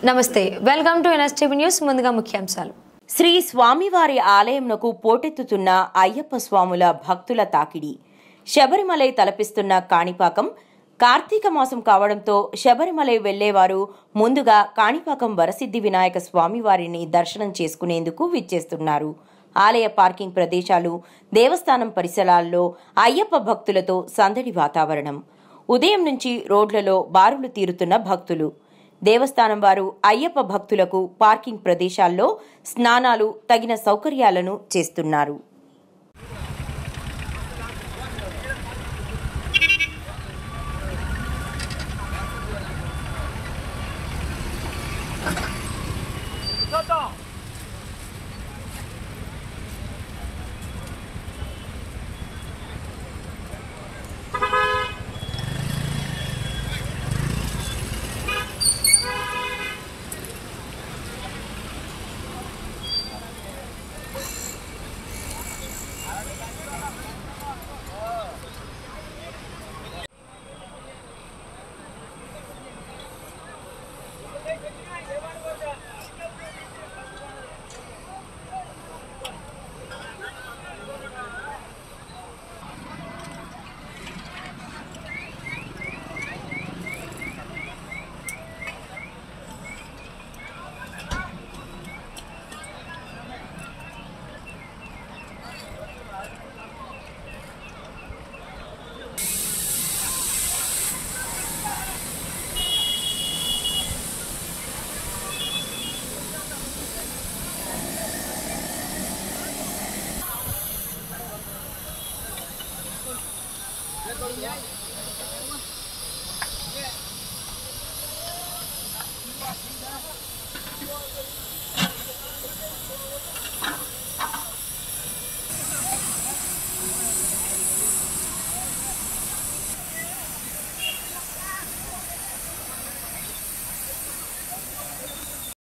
నమస్తే welcome to NSTV news ముందుగా ముఖ్యాంశాలు శ్రీ స్వామివారి ఆలయంనకు పోటెత్తుతున్న అయ్యప్ప స్వాముల భక్తుల తాకిడి శబరిమలై తలపిస్తున్న కాణిపాకం కార్తీక మాసం కావడంతో శబరిమలై వెళ్లేవారు ముందుగా కాణిపాకం వరసిద్ధి వినాయక స్వామివారిని దర్శనం చేసుకునేందుకు విచ్చేస్తున్నారు ఆలయ పార్కింగ్ ప్రదేశాలు దేవస్థానం పరిసరాల్లో అయ్యప్ప భక్తులతో సందడి వాతావరణం ఉదయం నుంచి రోడ్లలో బారులు తీరుతున్న భక్తులు దేవస్థానం వారు అయ్యప్ప భక్తులకు పార్కింగ్ ప్రదేశాల్లో స్నానాలు తగిన సౌకర్యాలను చేస్తున్నారు